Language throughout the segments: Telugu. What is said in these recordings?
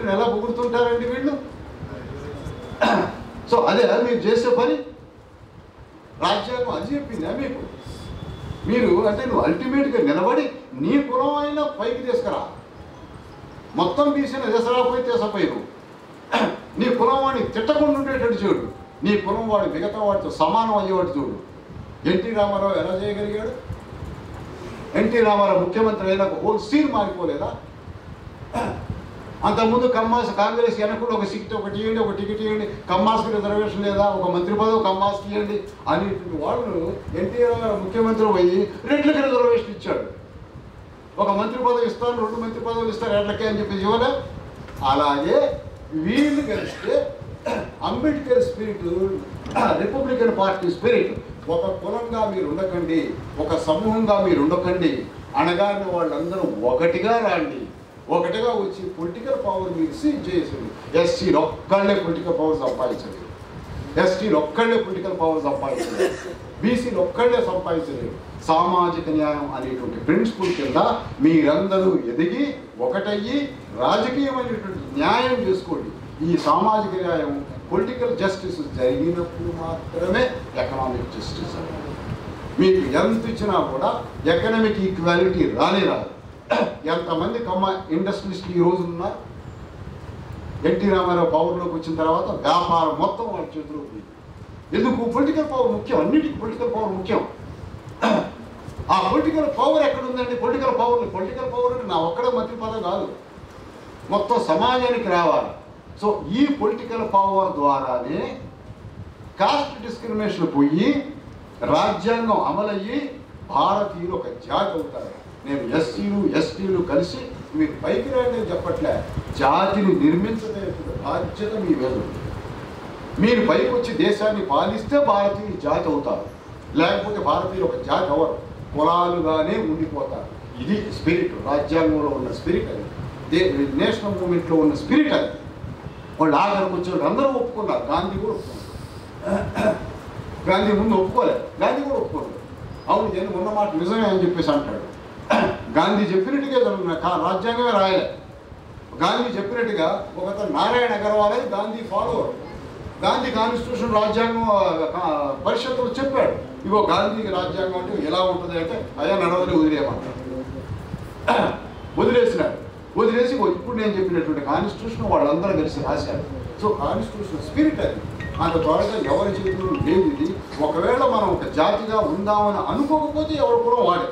స్పిరిట్ని ఎలా పొగుడుతుంటారండి వీళ్ళు సో అదే మీరు చేసే పని రాజ్యాంగం అది చెప్పిందా మీకు మీరు అంటే నువ్వు అల్టిమేట్గా నిలబడి నీ కులం అయినా పైకి తీసుకురా మొత్తం తీసిన దసరాపోయి తీసపోయి నువ్వు నీ కులం వాడిని తిట్టకుండా ఉండేటట్టు చూడు నీ కులం వాడు మిగతా వాడితో సమానం అయ్యేవాడు చూడు ఎన్టీ రామారావు ఎలా చేయగలిగాడు ఎన్టీ రామారావు ముఖ్యమంత్రి అయినాక హోల్ సీన్ మారిపోలేదా అంతకుముందు కమ్మాస్ కాంగ్రెస్ వెనకుండా ఒక సీట్ ఒకటి ఇవ్వండి ఒక టికెట్ ఇవ్వండి కమ్మాస్కి రిజర్వేషన్ లేదా ఒక మంత్రి పదవి కమ్మాస్కి ఇవ్వండి అనేటువంటి వాళ్ళు ఎన్టీ రామారావు ముఖ్యమంత్రి పోయి రెడ్లకి రిజర్వేషన్ ఇచ్చాడు ఒక మంత్రి పదవి ఇస్తాను రెండు మంత్రి పదవులు ఇస్తారు ఎట్లకే అని చెప్పి ఇవ్వలే అలాగే వీళ్ళు కలిస్తే Ambedkar spirit Republican party spirit ఒక కులంగా మీరు ఉండకండి ఒక సమూహంగా మీరు ఉండకండి అనగానే వాళ్ళందరూ ఒకటిగా రాండి ఒకటిగా వచ్చి పొలిటికల్ పవర్ మీరు సీజ్ చేసింది ఎస్సీలు ఒక్కళ్ళే పొలిటికల్ పవర్ సంపాదించండి ఎస్టీలు ఒక్కళ్ళే పొలిటికల్ పవర్ సంపాదించలేదు బీసీలు ఒక్కళ్ళే సంపాదించలేదు సామాజిక న్యాయం అనేటువంటి ప్రిన్సిపల్ కింద మీరందరూ ఎదిగి ఒకటయ్యి రాజకీయమైనటువంటి న్యాయం చేసుకోండి ఈ సామాజిక న్యాయం పొలిటికల్ జస్టిస్ జరిగినప్పుడు మాత్రమే ఎకనామిక్ జస్టిస్ అనేది మీకు ఎంత ఇచ్చినా కూడా ఎకనామిక్ ఈక్వాలిటీ రానే రాదు ఎంతమంది కమ్మ ఇండస్ట్రియలిస్టులు ఈ రోజు ఉన్నారు ఎన్టీ రామారావు పవర్లోకి వచ్చిన తర్వాత వ్యాపారం మొత్తం వాళ్ళ చేతిలో పోయింది ఎందుకు పొలిటికల్ పవర్ ముఖ్యం అన్నిటికీ పొలిటికల్ పవర్ ముఖ్యం ఆ పొలిటికల్ పవర్ ఎక్కడ ఉందండి పొలిటికల్ పవర్ పొలిటికల్ పవర్ అంటే నా ఒక్కడే మంత్రి పదవి కాదు మొత్తం సమాజానికి రావాలి సో ఈ పొలిటికల్ పవర్ ద్వారానే కాస్ట్ డిస్క్రిమినేషన్ పోయి రాజ్యాంగం అమలయ్యి భారతీయులు ఒక జాతి అవుతారు నేను ఎస్సీలు ఎస్టీలు కలిసి మీరు పైకి రండి అని చెప్పట్లే జాతిని నిర్మించడే బాధ్యత మీ మీద ఉంది. మీరు పైకి వచ్చి దేశాన్ని పాలిస్తే భారతీయులు జాతి అవుతారు లేకపోతే భారతీయులు ఒక జాతి అవరు కులాలుగానే ఉండిపోతారు ఇది స్పిరిట్ రాజ్యాంగంలో ఉన్న స్పిరిట్ అది దే నేషనల్ మూమెంట్లో ఉన్న స్పిరిట్ అది వాళ్ళు ఆఖరికి వచ్చి అందరూ ఒప్పుకున్నారు గాంధీ కూడా ఒప్పుకున్నారు గాంధీ ముందు ఒప్పుకోలేదు గాంధీ కూడా ఒప్పుకోలేదు అవును నేను ఉన్న మాట నిజమే అని చెప్పేసి అంటాడు గాంధీ చెప్పినట్టుగా జరుగుతున్న కా- రాజ్యాంగమే రాయలే గాంధీ చెప్పినట్టుగా ఒకతను నారాయణ అగర్వాల్ గాంధీ ఫాలోవర్ గాంధీ కాన్స్టిట్యూషన్ రాజ్యాంగం ఆ, కా- పరిషత్తులో చెప్పాడు ఇగో గాంధీ రాజ్యాంగం అంటే ఎలా ఉంటుంది అంటే అయ్యా నడవని వదిలేయమంటాడు వదిలేసినాడు వదిలేసి ఇగో ఇప్పుడు నేను చెప్పినటువంటి కాన్స్టిట్యూషన్ వాళ్ళందరూ కలిసి రాశారు సో కాన్స్టిట్యూషన్ స్పిరిట్ అది అంత త్వరగా ఎవరి చేతిలో లేదు ఇది ఒకవేళ మనం ఒక జాతిగా ఉందామని అనుకోకపోతే ఎవరు కూడా వాడే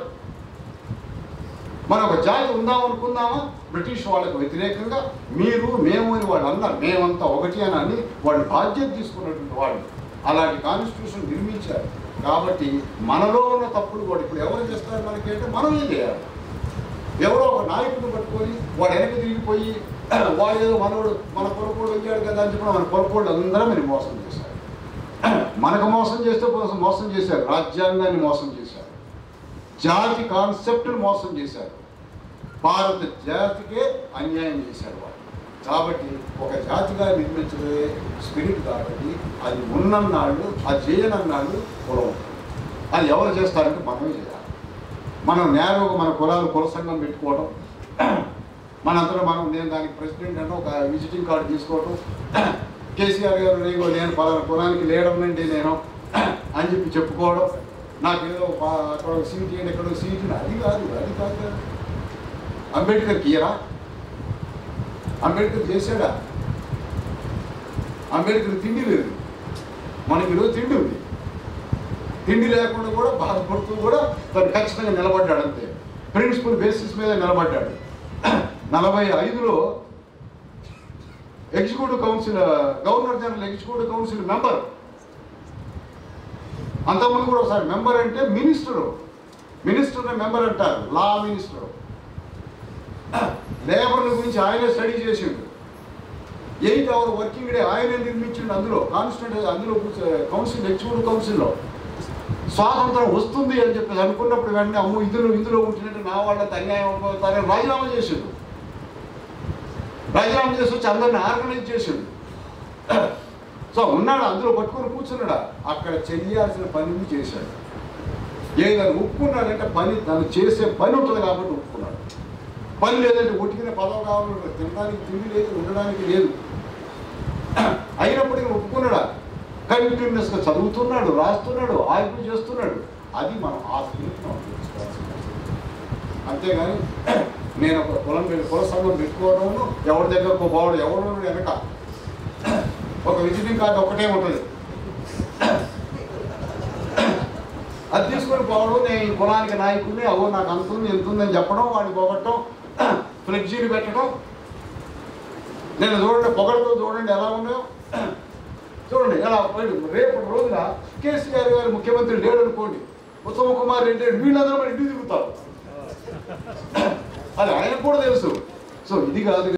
మనం ఒక జాతి ఉందాం అనుకుందామా బ్రిటిష్ వాళ్ళకు వ్యతిరేకంగా మీరు మేము అని వాళ్ళు అన్నారు మేమంతా ఒకటి అని అని వాళ్ళు బాధ్యత తీసుకున్నటువంటి వాళ్ళు అలాంటి కాన్స్టిట్యూషన్ నిర్మించారు కాబట్టి మనలో ఉన్న తప్పులు కూడా ఇప్పుడు ఎవరు చేస్తారు మనకి అంటే మనమే చేయాలి ఎవరో ఒక నాయకుడిని పట్టుకొని వాడు వెనక్కి తిరిగిపోయి వాడు ఏదో మనోడు మన పొరపోడు వచ్చాడు కదా అని చెప్పి మన పొరపోడు అందరూ మీరు మోసం చేశారు మనకు మోసం చేస్తే మోసం- మోసం చేశారు రాజ్యాంగాన్ని మోసం చేశారు జాతి కాన్సెప్ట్ని మోసం చేశారు భారత జాతికే అన్యాయం చేశారు వాళ్ళు కాబట్టి ఒక జాతిగా నిర్మించడే స్పిరిట్ కాబట్టి అది ఉన్నన్నాళ్ళు అది చేయనన్నాళ్ళు కులం అది ఎవరు చేస్తారంటే మనమే చేయాలి మనం నేరుగా మన కులాలు కుల సంఘం పెట్టుకోవడం మనంతలో మనం నేను దానికి ప్రెసిడెంట్ అంటే ఒక విజిటింగ్ కార్డు తీసుకోవడం కేసీఆర్ గారు నేను నేను పలానా కులానికి లేడనండి నేను అని చెప్పి చెప్పుకోవడం నాకు ఏదో పా- అక్కడ ఒక సీట్ ఇవ్వండి ఇక్కడ ఒక సీట్ ఇవ్వండి. అది కాదు అది కాదు కదా అంబేద్కర్ ఇయరా అంబేద్కర్ చేశాడా అంబేద్కర్ తిండి లేదు మనకి ఈరోజు తిండి ఉంది తిండి లేకుండా కూడా బాధపడుతూ కూడా తను ఖచ్చితంగా నిలబడ్డాడు అంతే ప్రిన్సిపల్ బేసిస్ మీద నిలబడ్డాడు నలభై ఐదులో executive council governor general executive council member అంతకుముందు కూడా ఒకసారి మెంబర్ అంటే మినిస్టరు మినిస్టర్ మెంబర్ అంటారు లా మినిస్టర్ లేబర్ల గురించి ఆయనే స్టడీ చేసిండు ఎయిట్ అవర్ వర్కింగ్ డే ఆయనే నిర్మించిండు అందులో కాన్స్టిట్యూట్ అందులో కూర్చో- కౌన్సిల్ ఎగ్జిక్యూటివ్ కౌన్సిల్లో స్వాతంత్రం వస్తుంది అని చెప్పేసి అనుకున్నప్పుడు వెంటనే అమ్ము ఇందులో ఇందులో ఉంటున్నట్టు నా వాళ్ళకి అన్యాయం అయిపోతారని రాజీనామా చేసిండు రాజీనామా చేసి వచ్చి అందరిని ఆర్గనైజ్ చేసిండు సో ఉన్నాడు అందులో పట్టుకొని కూర్చున్నాడా అక్కడ చెయ్యాల్సిన పనిని చేశాడు ఏదైనా ఒప్పుకున్నాడంటే పని తను చేసే పని ఉంటుంది కాబట్టి ఒప్పుకున్నాడు పని లేదంటే ఒట్టికిన పదవి కావాలి తినడానికి తిండి లేదు ఉండడానికి లేదు అయినప్పటికీ ఒప్పుకున్నాడా కంటిన్యూస్గా చదువుతున్నాడు రాస్తున్నాడు ఆయుధం చేస్తున్నాడు అది మనం ఆ స్పిరిట్ మనం తెలుసుకోవాల్సిన అవసరం. అంతేగాని నేను ఒక కులం పెట్టి కుల సంఘం పెట్టుకోవడం ఎవరి దగ్గరకు పోవడం ఎవరు వెనక ఒక విజిటింగ్ కార్డు ఒకటే ఉంటుంది అది తీసుకొని పోవడం నేను ఈ కులానికి నాయకుడిని అవో నాకు అంత ఉంది ఎంత ఉందని చెప్పడం వాడిని పొగట్టడం ఫ్లెక్సీలు పెట్టడం నేను చూడండి పొగడుతో చూడండి ఎలా ఉన్నాయో చూడండి ఎలా పోయి రేపు రోజున కేసీఆర్ గారు ముఖ్యమంత్రి లేడు అనుకోండి ఉత్తమ కుమార్ రెడ్డి లేడు, వీళ్ళందరూ మరి ఇంటికి తిరుగుతారు అది ఆయనకు కూడా తెలుసు సో ఇది కాదు